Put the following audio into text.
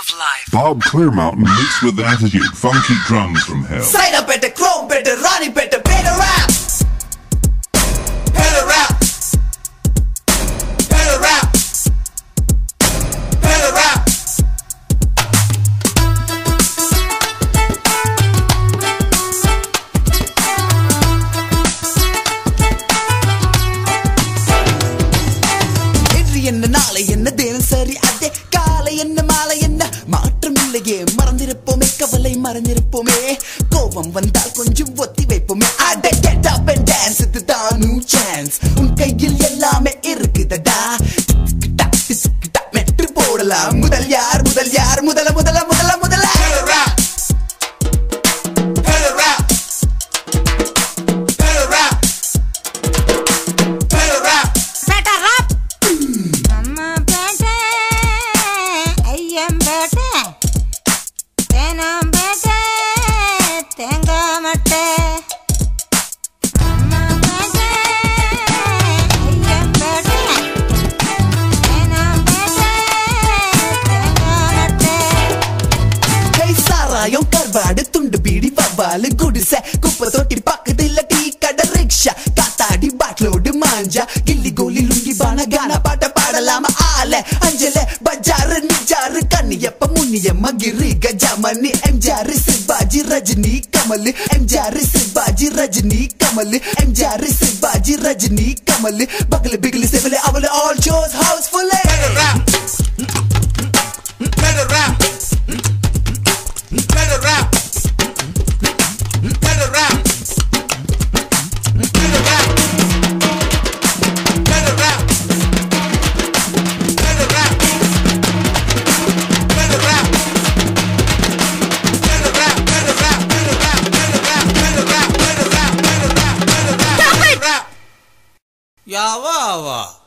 of life. Bob Clearmountain mixed with attitude, funky drums from hell. Side up at the chrome better, Ronnie better, better rap. Better rap. Better rap. Better rap. இன்று என்ன நாளை என்ன தினம் சரி அதே காலை என்ன மாலை என்ன மாற்றம் இல்லையே மறந்திருப்போமே கவலை மறந்திருப்போமே கோபம் வந்தால் கொஞ்சம் ஒத்தி வைப்போமே அட கெட் அப் அண்ட் டான்ஸ் இதுதான் நியூ சான்ஸ் உன் கையில் எல்லாமே இருக்குதடா மெட்டு போடலாம் முதல் யார் முதல் யார் முதல முதல முதல முதல Better rap. Better rap. Better rap. Better rap. அம்மா பேட்டை, ஐயம் பேட்டை, தேனாம் பேட்டை, தேங்காய் மட்டை. அம்மா பேட்டை, ஐயம் பேட்டை, தேனாம் பேட்டை, தேங்காய் மட்டை. கை சாராயம் கருவாடு துண்டு பீடி வவ்வாலு குடிசை குப்பை தொட்டி பக்கத்துல டீ கடை ரிக்ஷா காத்தாடி பாட்லோடு மாஞ்சா கில்லி கோலி லுங்கி பான கான பாட்ட பாடலாம ஆல அஞ்சல பஜாரு நிஜாரு கண்ணியப்ப முன்னியம்ம கிரி கஜாமணி எம்ஜாரு சிவாஜி ரஜினி கமல் எம்ஜாரு சிவாஜி ரஜினி கமல் எம்ஜாரு சிவாஜி ரஜினி கமல் பகல பிகல செவல அவல all shows housefull Better rap. Better rap. Better rap. Better rap. Better rap. Better rap. Better rap. Better rap. Better rap. Better rap. Better rap. Better rap. Better rap. Better rap. Better rap. Better rap. Better rap. யாவா ஆவா